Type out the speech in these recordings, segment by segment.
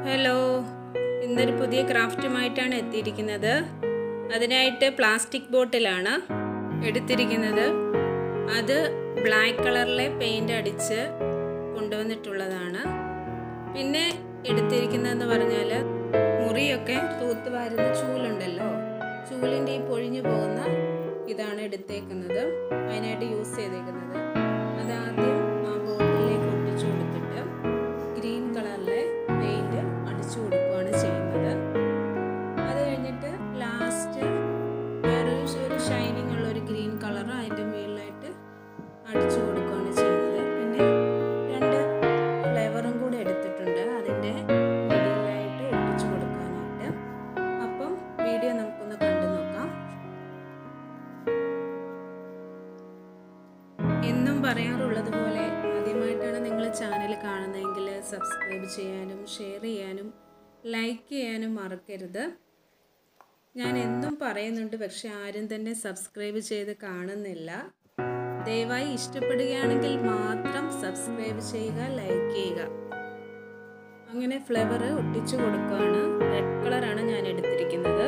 hello ഇന്നൊരു പുതിയ ക്രാഫ്റ്റുമായിട്ടാണ് എത്തിയിരിക്കുന്നത് അതിനായിട്ട് പ്ലാസ്റ്റിക് ബോട്ടിലാണ് എടുത്തിരിക്കുന്നത് അത് ബ്ലാക്ക് കളറിലെ പെയിൻ്റ് അടിച്ച് കൊണ്ടുവന്നിട്ടുള്ളതാണ് പിന്നെ എടുത്തിരിക്കുന്നതെന്ന് പറഞ്ഞാൽ മുറിയൊക്കെ തൂത്ത് വാരുന്ന ചൂലുണ്ടല്ലോ ചൂലിൻ്റെ ഈ പൊഴിഞ്ഞു പോകുന്ന ഇതാണ് എടുത്തേക്കുന്നത് അതിനായിട്ട് യൂസ് ചെയ്തേക്കുന്നത് അതാദ്യം ആ ബോട്ടിലേക്ക് ഒട്ടിച്ചു കൊടുത്തിട്ട് ഗ്രീൻ കളറിലെ പെയിൻറ് അടിച്ചു കൊടുക്കുകയാണ് ചെയ്യുന്നത് അത് കഴിഞ്ഞിട്ട് ലാസ്റ്റ് വേറൊരു ഒരു ഷൈനിങ് ഉള്ള ഒരു ഗ്രീൻ കളർ അതിൻ്റെ മുകളിലായിട്ട് അടിച്ചു കൊടുക്കുകയാണ് ചെയ്യുന്നത് പിന്നെ രണ്ട് ഫ്ലേവറും കൂടെ എടുത്തിട്ടുണ്ട് അതിൻ്റെ മുകളിലായിട്ട് ഒട്ടിച്ചു കൊടുക്കാനായിട്ട് അപ്പം വീഡിയോ നമുക്കൊന്ന് കണ്ടു നോക്കാം എന്നും പറയാറുള്ളത് പോലെ ആദ്യമായിട്ടാണ് നിങ്ങൾ ചാനൽ കാണുന്നതെങ്കിൽ സബ്സ്ക്രൈബ് ചെയ്യാനും ഷെയർ ചെയ്യാനും ലൈക്ക് ചെയ്യാനും മറക്കരുത് ഞാൻ എന്നും പറയുന്നുണ്ട് പക്ഷെ ആരും തന്നെ സബ്സ്ക്രൈബ് ചെയ്ത് കാണുന്നില്ല ദയവായി ഇഷ്ടപ്പെടുകയാണെങ്കിൽ മാത്രം സബ്സ്ക്രൈബ് ചെയ്യുക ലൈക്ക് ചെയ്യുക അങ്ങനെ ഫ്ലവർ ഒട്ടിച്ചു കൊടുക്കുകയാണ് റെഡ് കളറാണ് ഞാൻ എടുത്തിരിക്കുന്നത്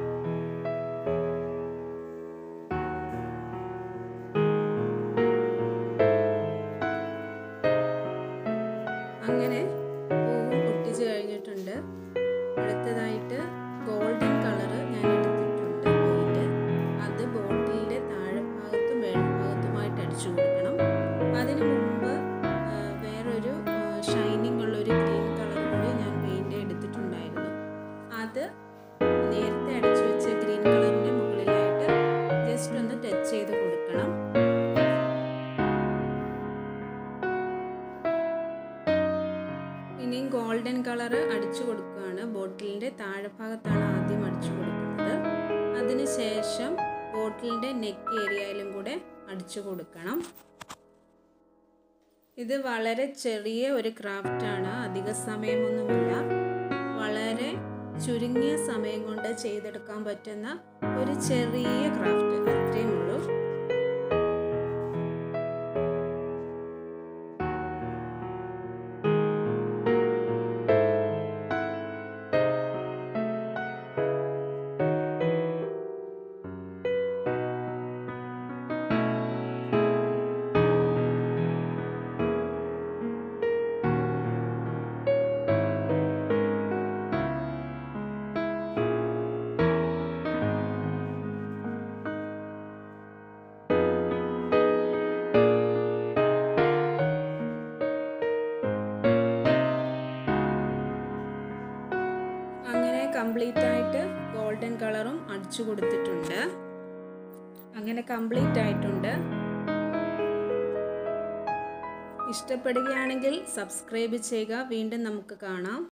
അങ്ങനെ പൂവ് പൊട്ടിച്ച് കഴിഞ്ഞിട്ടുണ്ട് അടുത്തതായിട്ട് ഗോൾഡൻ കളറ് ഞാൻ എടുത്തിട്ടുണ്ട് പെയിൻറ്റ് അത് ബോട്ടിലിൻ്റെ താഴെ ഭാഗത്തും മേൽഭാഗത്തുമായിട്ട് അടിച്ചു കൊടുക്കണം അതിന് മുമ്പ് വേറൊരു ഷൈനിങ് ഉള്ള ഒരു ഗ്രീൻ കളർ കൂടി ഞാൻ പെയിൻറ്റ് എടുത്തിട്ടുണ്ടായിരുന്നു അത് നേരത്തെ അടിച്ചു വെച്ച ഗ്രീൻ കളറിൻ്റെ മുകളിലായിട്ട് ജസ്റ്റ് ഒന്ന് ടച്ച് ചെയ്ത് കൊടുക്കണം ഇനിയും ഗോൾഡൻ കളർ അടിച്ചു കൊടുക്കുകയാണ് ബോട്ടിലിൻ്റെ താഴെഭാഗത്താണ് ആദ്യം അടിച്ചു കൊടുക്കുന്നത് അതിനുശേഷം ബോട്ടിലിൻ്റെ നെക്ക് ഏരിയയിലും കൂടെ അടിച്ചു കൊടുക്കണം ഇത് വളരെ ചെറിയ ഒരു ക്രാഫ്റ്റാണ് അധിക സമയമൊന്നുമില്ല വളരെ ചുരുങ്ങിയ സമയം കൊണ്ട് ചെയ്തെടുക്കാൻ പറ്റുന്ന ഒരു ചെറിയ ക്രാഫ്റ്റ് അത്രയും ഉള്ളൂ അങ്ങനെ കംപ്ലീറ്റ് ആയിട്ട് ഗോൾഡൻ കളറും അടിച്ചു കൊടുത്തിട്ടുണ്ട് അങ്ങനെ കംപ്ലീറ്റ് ആയിട്ടുണ്ട് ഇഷ്ടപ്പെടുകയാണെങ്കിൽ സബ്സ്ക്രൈബ് ചെയ്യുക വീണ്ടും നമുക്ക് കാണാം